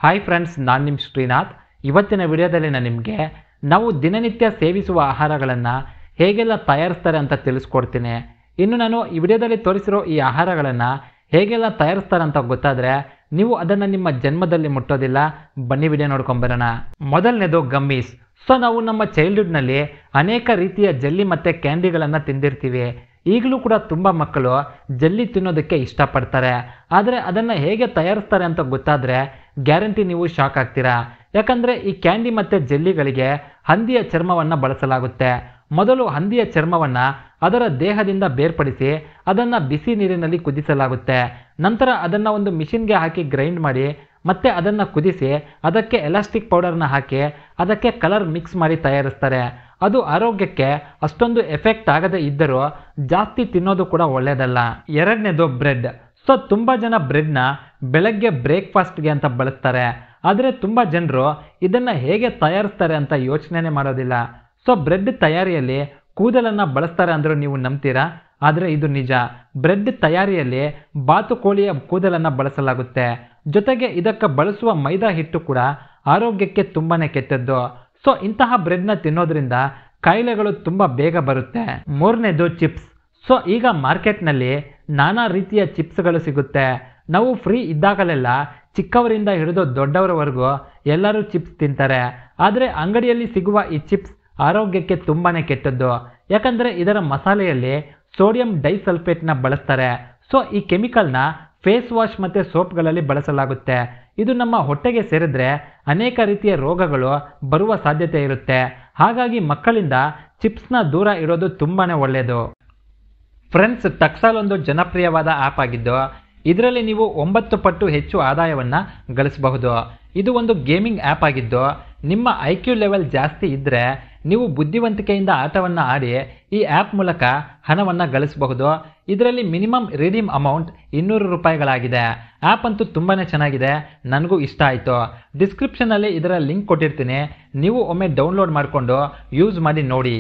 hi friends ನಾನು ನಿಮ್ಮ ಶ್ರೀನಾಥ್ ಇವತ್ತಿನ ವಿಡಿಯೋದಲ್ಲಿ ನಾನು ನಿಮಗೆ ನಾವು ದಿನನಿತ್ಯ ಸೇವಿಸುವ ಆಹಾರಗಳನ್ನು ಹೇಗೆಲ್ಲ ತಯಾರಿಸ್ತಾರೆ ಅಂತ ತಿಳಿಸ್ಕೊಡ್ತೀನಿ ಇನ್ನು ನಾನು ಈ ವಿಡಿಯೋದಲ್ಲಿ ತೋರಿಸಿರೋ ಈ ಆಹಾರಗಳನ್ನು ಹೇಗೆಲ್ಲ ತಯಾರಿಸ್ತಾರೆ ಅಂತ ಗೊತ್ತಾದರೆ ನೀವು ಅದನ್ನು ನಿಮ್ಮ ಜನ್ಮದಲ್ಲಿ ಮುಟ್ಟೋದಿಲ್ಲ ಬನ್ನಿ ವಿಡಿಯೋ ನೋಡ್ಕೊಂಬರೋಣ ಮೊದಲನೇದು ಗಮ್ಮೀಸ್ ಸೊ ನಾವು ನಮ್ಮ ಚೈಲ್ಡ್ಹುಡ್ನಲ್ಲಿ ಅನೇಕ ರೀತಿಯ ಜೆಲ್ಲಿ ಮತ್ತು ಕ್ಯಾಂಡಿಗಳನ್ನು ತಿಂದಿರ್ತೀವಿ ಈಗಲೂ ಕೂಡ ತುಂಬ ಮಕ್ಕಳು ಜಲ್ಲಿ ತಿನ್ನೋದಕ್ಕೆ ಇಷ್ಟಪಡ್ತಾರೆ ಆದರೆ ಅದನ್ನು ಹೇಗೆ ತಯಾರಿಸ್ತಾರೆ ಅಂತ ಗೊತ್ತಾದರೆ ಗ್ಯಾರಂಟಿ ನೀವು ಶಾಕ್ ಆಗ್ತೀರಾ ಯಾಕಂದರೆ ಈ ಕ್ಯಾಂಡಿ ಮತ್ತು ಜೆಲ್ಲಿಗಳಿಗೆ ಹಂದಿಯ ಚರ್ಮವನ್ನು ಬಳಸಲಾಗುತ್ತೆ ಮೊದಲು ಹಂದಿಯ ಚರ್ಮವನ್ನು ಅದರ ದೇಹದಿಂದ ಬೇರ್ಪಡಿಸಿ ಅದನ್ನು ಬಿಸಿ ನೀರಿನಲ್ಲಿ ಕುದಿಸಲಾಗುತ್ತೆ ನಂತರ ಅದನ್ನು ಒಂದು ಮಿಷಿನ್ಗೆ ಹಾಕಿ ಗ್ರೈಂಡ್ ಮಾಡಿ ಮತ್ತೆ ಅದನ್ನು ಕುದಿಸಿ ಅದಕ್ಕೆ ಎಲಾಸ್ಟಿಕ್ ಪೌಡರ್ನ ಹಾಕಿ ಅದಕ್ಕೆ ಕಲರ್ ಮಿಕ್ಸ್ ಮಾಡಿ ತಯಾರಿಸ್ತಾರೆ ಅದು ಆರೋಗ್ಯಕ್ಕೆ ಅಷ್ಟೊಂದು ಎಫೆಕ್ಟ್ ಆಗದೇ ಇದ್ದರೂ ಜಾಸ್ತಿ ತಿನ್ನೋದು ಕೂಡ ಒಳ್ಳೆಯದಲ್ಲ ಎರಡನೇದು ಬ್ರೆಡ್ ಸೊ ತುಂಬ ಜನ ಬ್ರೆಡ್ನ ಬೆಳಗ್ಗೆ ಬ್ರೇಕ್ಫಾಸ್ಟ್ಗೆ ಅಂತ ಬಳಸ್ತಾರೆ ಆದರೆ ತುಂಬ ಜನರು ಇದನ್ನು ಹೇಗೆ ತಯಾರಿಸ್ತಾರೆ ಅಂತ ಯೋಚನೆ ಮಾಡೋದಿಲ್ಲ ಸೊ ಬ್ರೆಡ್ ತಯಾರಿಯಲ್ಲಿ ಕೂದಲನ್ನು ಬಳಸ್ತಾರೆ ಅಂದರೂ ನೀವು ನಂಬ್ತೀರಾ ಆದರೆ ಇದು ನಿಜ ಬ್ರೆಡ್ ತಯಾರಿಯಲ್ಲಿ ಬಾತುಕೋಳಿಯ ಕೂದಲನ್ನು ಬಳಸಲಾಗುತ್ತೆ ಜೊತೆಗೆ ಇದಕ್ಕೆ ಬಳಸುವ ಮೈದಾ ಹಿಟ್ಟು ಕೂಡ ಆರೋಗ್ಯಕ್ಕೆ ತುಂಬಾ ಕೆಟ್ಟದ್ದು ಸೊ ಇಂತಹ ಬ್ರೆಡ್ನ ತಿನ್ನೋದ್ರಿಂದ ಕಾಯಿಲೆಗಳು ತುಂಬ ಬೇಗ ಬರುತ್ತೆ ಮೂರನೇದು ಚಿಪ್ಸ್ ಸೊ ಈಗ ಮಾರ್ಕೆಟ್ನಲ್ಲಿ ನಾನಾ ರೀತಿಯ ಚಿಪ್ಸ್ಗಳು ಸಿಗುತ್ತೆ ನಾವು ಫ್ರೀ ಇದ್ದಾಗಲೆಲ್ಲ ಚಿಕ್ಕವರಿಂದ ಹಿಡಿದು ದೊಡ್ಡವರವರೆಗೂ ಎಲ್ಲರೂ ಚಿಪ್ಸ್ ತಿಂತಾರೆ ಆದರೆ ಅಂಗಡಿಯಲ್ಲಿ ಸಿಗುವ ಈ ಚಿಪ್ಸ್ ಆರೋಗ್ಯಕ್ಕೆ ತುಂಬಾ ಕೆಟ್ಟದ್ದು ಯಾಕಂದರೆ ಇದರ ಮಸಾಲೆಯಲ್ಲಿ ಸೋಡಿಯಂ ಡೈಸಲ್ಫೇಟ್ನ ಬಳಸ್ತಾರೆ ಸೊ ಈ ಕೆಮಿಕಲ್ನ ಫೇಸ್ ವಾಶ್ ಮತ್ತು ಸೋಪ್ಗಳಲ್ಲಿ ಬಳಸಲಾಗುತ್ತೆ ಇದು ನಮ್ಮ ಹೊಟ್ಟೆಗೆ ಸೇರಿದ್ರೆ ಅನೇಕ ರೀತಿಯ ರೋಗಗಳು ಬರುವ ಸಾಧ್ಯತೆ ಇರುತ್ತೆ ಹಾಗಾಗಿ ಮಕ್ಕಳಿಂದ ಚಿಪ್ಸ್ನ ದೂರ ಇಡೋದು ತುಂಬಾ ಒಳ್ಳೆಯದು ಫ್ರೆಂಡ್ಸ್ ಟಕ್ಸಾಲ್ ಒಂದು ಜನಪ್ರಿಯವಾದ ಆ್ಯಪ್ ಆಗಿದ್ದು ಇದರಲ್ಲಿ ನೀವು ಒಂಬತ್ತು ಪಟ್ಟು ಹೆಚ್ಚು ಆದಾಯವನ್ನು ಗಳಿಸಬಹುದು ಇದು ಒಂದು ಗೇಮಿಂಗ್ ಆ್ಯಪ್ ಆಗಿದ್ದು ನಿಮ್ಮ ಐ ಕ್ಯೂ ಲೆವೆಲ್ ಜಾಸ್ತಿ ಇದ್ದರೆ ನೀವು ಬುದ್ಧಿವಂತಿಕೆಯಿಂದ ಆಟವನ್ನು ಆಡಿ ಈ ಆ್ಯಪ್ ಮೂಲಕ ಹಣವನ್ನು ಗಳಿಸಬಹುದು ಇದರಲ್ಲಿ ಮಿನಿಮಮ್ ರಿಡೀಮ್ ಅಮೌಂಟ್ ಇನ್ನೂರು ರೂಪಾಯಿಗಳಾಗಿದೆ ಆ್ಯಪ್ ಅಂತೂ ತುಂಬಾ ಚೆನ್ನಾಗಿದೆ ನನಗೂ ಇಷ್ಟ ಆಯಿತು ಡಿಸ್ಕ್ರಿಪ್ಷನಲ್ಲಿ ಇದರ ಲಿಂಕ್ ಕೊಟ್ಟಿರ್ತೀನಿ ನೀವು ಒಮ್ಮೆ ಡೌನ್ಲೋಡ್ ಮಾಡಿಕೊಂಡು ಯೂಸ್ ಮಾಡಿ ನೋಡಿ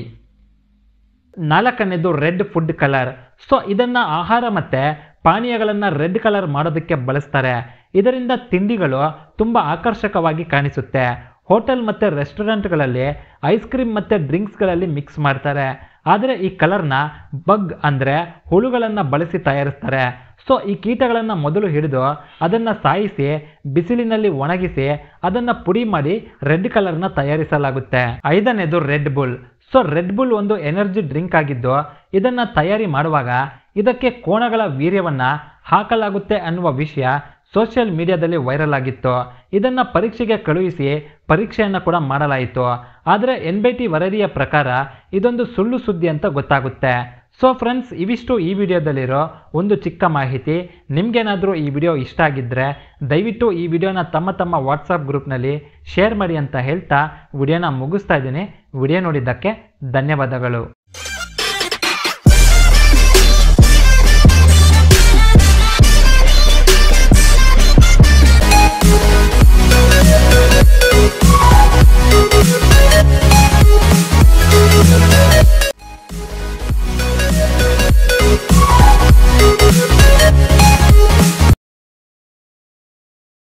ನಾಲ್ಕನೇದು ರೆಡ್ ಫುಡ್ ಕಲರ್ ಸೊ ಇದನ್ನು ಆಹಾರ ಮತ್ತು ಪಾನೀಯಗಳನ್ನು ರೆಡ್ ಕಲರ್ ಮಾಡೋದಕ್ಕೆ ಬಳಸ್ತಾರೆ ಇದರಿಂದ ತಿಂಡಿಗಳು ತುಂಬ ಆಕರ್ಷಕವಾಗಿ ಕಾಣಿಸುತ್ತೆ ಹೋಟೆಲ್ ಮತ್ತು ರೆಸ್ಟೋರೆಂಟ್ಗಳಲ್ಲಿ ಐಸ್ ಕ್ರೀಮ್ ಮತ್ತು ಡ್ರಿಂಕ್ಸ್ಗಳಲ್ಲಿ ಮಿಕ್ಸ್ ಮಾಡ್ತಾರೆ ಆದರೆ ಈ ಕಲರ್ನ ಬಗ್ ಅಂದರೆ ಹುಳುಗಳನ್ನು ಬಳಸಿ ತಯಾರಿಸ್ತಾರೆ ಸೊ ಈ ಕೀಟಗಳನ್ನು ಮೊದಲು ಹಿಡಿದು ಅದನ್ನು ಸಾಯಿಸಿ ಬಿಸಿಲಿನಲ್ಲಿ ಒಣಗಿಸಿ ಅದನ್ನು ಪುಡಿ ಮಾಡಿ ರೆಡ್ ಕಲರ್ನ ತಯಾರಿಸಲಾಗುತ್ತೆ ಐದನೇದು Red Bull so Red Bull ಒಂದು ಎನರ್ಜಿ ಡ್ರಿಂಕ್ ಆಗಿದ್ದು ಇದನ್ನು ತಯಾರಿ ಮಾಡುವಾಗ ಇದಕ್ಕೆ ಕೋಣಗಳ ವೀರ್ಯವನ್ನು ಹಾಕಲಾಗುತ್ತೆ ಅನ್ನುವ ವಿಷಯ ಸೋಷಿಯಲ್ ಮೀಡಿಯಾದಲ್ಲಿ ವೈರಲ್ ಆಗಿತ್ತು ಇದನ್ನು ಪರೀಕ್ಷೆಗೆ ಕಳುಹಿಸಿ ಪರೀಕ್ಷೆಯನ್ನು ಕೂಡ ಮಾಡಲಾಯಿತು ಆದರೆ ಎನ್ ಬಿ ಟಿ ವರದಿಯ ಪ್ರಕಾರ ಇದೊಂದು ಸುಳ್ಳು ಸುದ್ದಿ ಅಂತ ಗೊತ್ತಾಗುತ್ತೆ ಸೊ ಫ್ರೆಂಡ್ಸ್ ಇವಿಷ್ಟು ಈ ವಿಡಿಯೋದಲ್ಲಿರೋ ಒಂದು ಚಿಕ್ಕ ಮಾಹಿತಿ ನಿಮಗೇನಾದರೂ ಈ ವಿಡಿಯೋ ಇಷ್ಟ ಆಗಿದ್ದರೆ ದಯವಿಟ್ಟು ಈ ವಿಡಿಯೋನ ತಮ್ಮ ತಮ್ಮ ವಾಟ್ಸಪ್ ಗ್ರೂಪ್ನಲ್ಲಿ ಶೇರ್ ಮಾಡಿ ಅಂತ ಹೇಳ್ತಾ ವಿಡಿಯೋನ ಮುಗಿಸ್ತಾ ಇದ್ದೀನಿ ವಿಡಿಯೋ ನೋಡಿದ್ದಕ್ಕೆ ಧನ್ಯವಾದಗಳು